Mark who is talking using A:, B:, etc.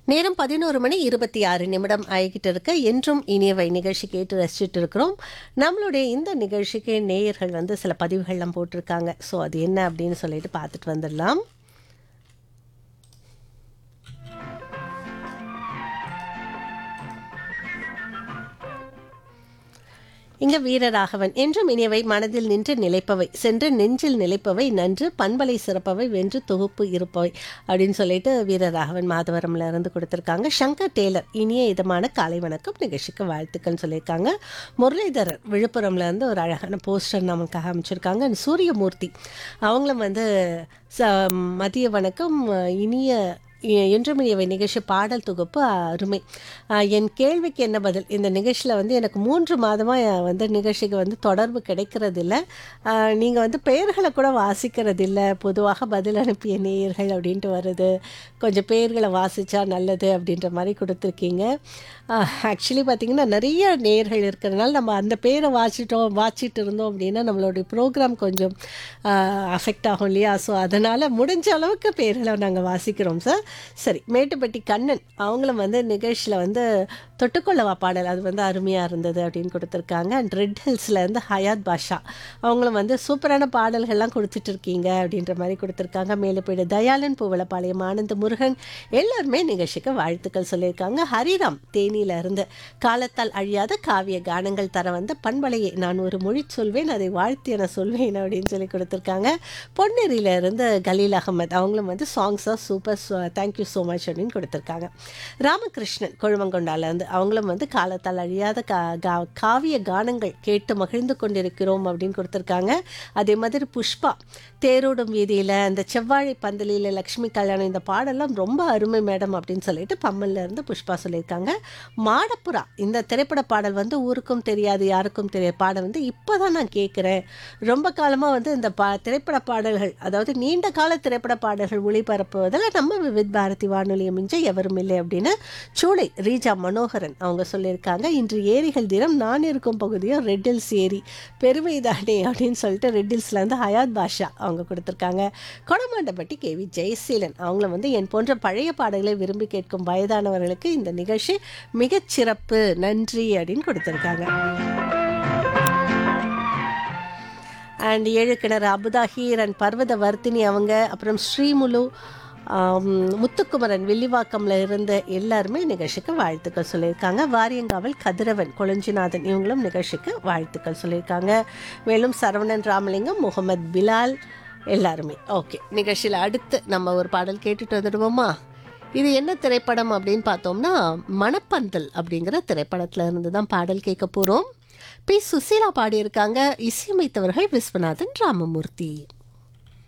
A: நேரம் பதினோரு மணி இருபத்தி ஆறு நிமிடம் ஆகிக்கிட்டு இருக்க என்றும் இனியவை நிகழ்ச்சி கேட்டு ரசிச்சுட்டு இருக்கிறோம் நம்மளுடைய இந்த நிகழ்ச்சிக்கு நேயர்கள் வந்து சில பதிவுகள்லாம் போட்டிருக்காங்க ஸோ அது என்ன அப்படின்னு சொல்லிட்டு பார்த்துட்டு வந்துடலாம் இங்க வீரராகவன் என்றும் இனியவை மனதில் நின்று நிலைப்பவை சென்று நெஞ்சில் நிலைப்பவை நன்று பண்பலை சிறப்பவை வென்று தொகுப்பு இருப்பவை அப்படின்னு சொல்லிட்டு வீரராகவன் மாதவரம்ல இருந்து கொடுத்துருக்காங்க சங்கர் டேலர் இனிய இதமான காலை வணக்கம் நிகழ்ச்சிக்கு வாழ்த்துக்கள் சொல்லியிருக்காங்க முரளிதரர் விழுப்புரம்ல இருந்து ஒரு அழகான போஸ்டர் நமக்காக அமைச்சிருக்காங்க சூரியமூர்த்தி அவங்களும் வந்து ச மதிய வணக்கம் இனிய எ- என்றும் இவை நிகழ்ச்சி பாடல் தொகுப்பு அருமை அஹ் என் கேள்விக்கு என்ன பதில் இந்த நிகழ்ச்சியில் வந்து எனக்கு மூன்று மாதமாக வந்து நிகழ்ச்சிக்கு வந்து தொடர்பு கிடைக்கிறதில்ல நீங்கள் வந்து பெயர்களை கூட வாசிக்கிறதில்ல பொதுவாக பதில் அனுப்பிய நேயர்கள் அப்படின்ட்டு வருது கொஞ்சம் பெயர்களை வாசித்தா நல்லது அப்படின்ற மாதிரி கொடுத்துருக்கீங்க ஆக்சுவலி பார்த்திங்கன்னா நிறைய நேயர்கள் இருக்கிறதுனால நம்ம அந்த பேரை வாசிட்டோம் வாசிட்டு இருந்தோம் அப்படின்னா நம்மளுடைய ப்ரோக்ராம் கொஞ்சம் அஃபெக்ட் ஆகும் இல்லையா ஸோ அதனால் முடிஞ்ச அளவுக்கு பேர்களை நாங்கள் வாசிக்கிறோம் சார் சரி மேட்டுப்பட்டி கண்ணன் அவங்களும் வந்து நிகழ்ச்சியில் வந்து தொட்டுக்கொள்ளவா பாடல் அது வந்து அருமையாக இருந்தது அப்படின்னு கொடுத்துருக்காங்க அண்ட் ரெட் ஹில்ஸில் இருந்து ஹயாத் பாஷா அவங்களும் வந்து சூப்பரான பாடல்கள்லாம் கொடுத்துட்டு இருக்கீங்க அப்படின்ற மாதிரி கொடுத்துருக்காங்க மேலுப்பீடு தயாளன் பூவலப்பாளையம் ஆனந்த முருகன் எல்லாருமே நிகழ்ச்சிக்கு வாழ்த்துக்கள் சொல்லியிருக்காங்க ஹரிராம் தேனியில இருந்து காலத்தால் அழியாத காவிய கானங்கள் தர வந்த பண்பலையை நான் ஒரு மொழி சொல்வேன் அதை வாழ்த்து என சொல்வேன் அப்படின்னு சொல்லி கொடுத்துருக்காங்க பொன்னேரியில இருந்து கலீல் அகமது அவங்களும் வந்து சாங்ஸாக சூப்பர் தேங்க்யூ ஸோ மச் அப்படின்னு கொடுத்துருக்காங்க ராமகிருஷ்ணன் கொழுமங்கொண்டால இருந்து அவங்களும் வந்து காலத்தால் அழியாத கா கா- காவிய கானங்கள் கேட்டு மகிழ்ந்து கொண்டிருக்கிறோம் அப்படின்னு கொடுத்துருக்காங்க அதே மாதிரி புஷ்பா தேரோடும் வீதியில் அந்த செவ்வாழை பந்தலியில் லக்ஷ்மி கல்யாணம் இந்த பாடெல்லாம் ரொம்ப அருமை மேடம் அப்படின்னு சொல்லிட்டு பம்மல்ல இருந்து புஷ்பா சொல்லியிருக்காங்க மாடப்புறா இந்த திரைப்பட பாடல் வந்து ஊருக்கும் தெரியாது யாருக்கும் தெரியாது பாடல் வந்து இப்போ தான் நான் கேட்குறேன் ரொம்ப காலமாக வந்து இந்த பா திரைப்பட பாடல்கள் அதாவது நீண்ட கால திரைப்பட பாடல்கள் ஒளிபரப்புவதில் நம்ம விவித் பாரதி வானொலியை மிஞ்ச எவரும் இல்லை அப்படின்னு சூளை ரீஜா மனோகரன் அவங்க சொல்லியிருக்காங்க இன்று ஏரிகள் தினம் நான் இருக்கும் பகுதியும் ரெட்டில்ஸ் ஏரி பெருமைதானே அப்படின்னு சொல்லிட்டு ரெட்டில்ஸ்லேருந்து ஹயாத் பாஷா அவங்க கொடுத்துருக்காங்க கொடமாண்டப்பட்டி கேவி ஜெயசீலன் அவங்களும் வந்து என் போன்ற பழைய பாடல்களை விரும்பி கேட்கும் வயதானவர்களுக்கு இந்த நிகழ்ச்சி மிகச் சிறப்பு நன்றி அப்படின்னு கொடுத்துருக்காங்க அண்ட் ஏழு கிணறு அபுதாஹீர் அண்ட் பர்வத வர்த்தினி அவங்க அப்புறம் ஸ்ரீமுலு ஆம், முத்துக்குமரன் வில்லிவாக்கம்ல இருந்த எல்லாருமே நிகழ்ச்சிக்கு வாழ்த்துக்கள் சொல்லியிருக்காங்க வாரியங்காவல் கதிரவன் கொளஞ்சிநாதன் இவங்களும் நிகழ்ச்சிக்கு வாழ்த்துக்கள் சொல்லியிருக்காங்க மேலும் சரவணன் ராமலிங்கம் முகமது பிலால் எல்லாருமே ஓகே நிகழ்ச்சியில் அடுத்து நம்ம ஒரு பாடல் கேட்டுட்டு வந்துடுவோமா இது என்ன திரைப்படம் அப்படின்னு பார்த்தோம்னா மணப்பந்தல் அப்படிங்கிற திரைப்படத்துல இருந்து தான் பாடல் கேட்க போகிறோம் பி சுசீலா பாடியிருக்காங்க இசையமைத்தவர்கள் விஸ்வநாதன் ராமமூர்த்தி